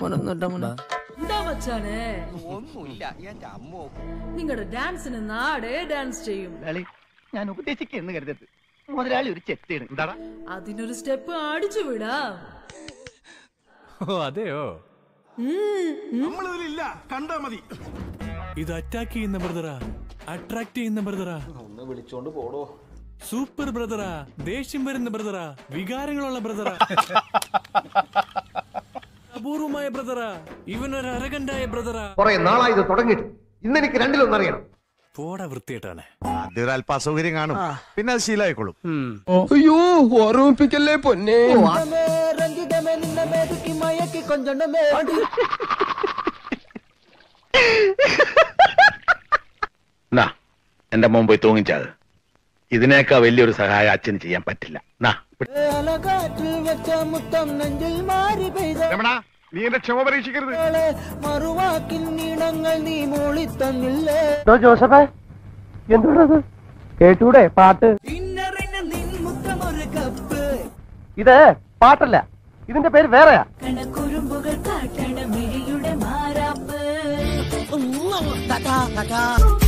മോനൊന്നുമില്ല മോനെ എന്താ മച്ചാനെ ഒന്നുമില്ല എന്റെ അമ്മോ നിങ്ങളുടെ ഡാൻസിന് നാടേ ഡാൻസ് ചെയ്യും ഞാൻ ഉപദേശിക്കുന്നു കരുതരുത് മുതലാളി ഒരു ചെത്തിയാണ് എന്താടാ അതിനൊരു സ്റ്റെപ്പ് അടിച്ചു വിടാം ഓ അതെയോ നമ്മളിതിലില്ല കണ്ടാ മതി ഇത് അറ്റാക്ക് ചെയ്യുന്ന ബ്രദറാ അട്രാക്ട് ചെയ്യുന്ന ബ്രദറാ ഒന്ന് വിളിച്ചോണ്ട് പോടോ സൂപ്പർ ബ്രദറാ ദേഷ്യം വരുന്ന ബ്രദറാ വികാരങ്ങളുള്ള ബ്രദറാ അപൂർവമായ ബ്രദറാ ഇവനൊരു അരകണ്ടായ ബ്രദറാ കുറെ നാളായി ഇത് തുടങ്ങിയിട്ട് ഇന്ന് എനിക്ക് രണ്ടിലൊന്നറിയണം പോടാ വൃത്തിയേട്ടാണ് ആദ്യം ഒരു അല്പ അസൗകര്യം കാണും പിന്നെ അത് ശീലമായിക്കോളും അയ്യോ ഓർമ്മിപ്പിക്കല്ലേ പൊന്നെ നാ എന്റെ മോൻ പോയി തൂങ്ങിച്ചത് ഇതിനേക്കാ വലിയൊരു സഹായം അച്ഛന് ചെയ്യാൻ പറ്റില്ല നാ രമണ നീ എന്റെ ക്ഷമ പരീക്ഷിക്കരുത് ജോസഫേ എന്തുകൊണ്ടത് കേട്ടൂടെ പാട്ട് ഇത് പാട്ടല്ല ഇതിന്റെ പേര് വേറെയാ കണക്കുറുമ്പുകൾ കാട്ടണ മിഴിയുടെ മാറാപ്പ്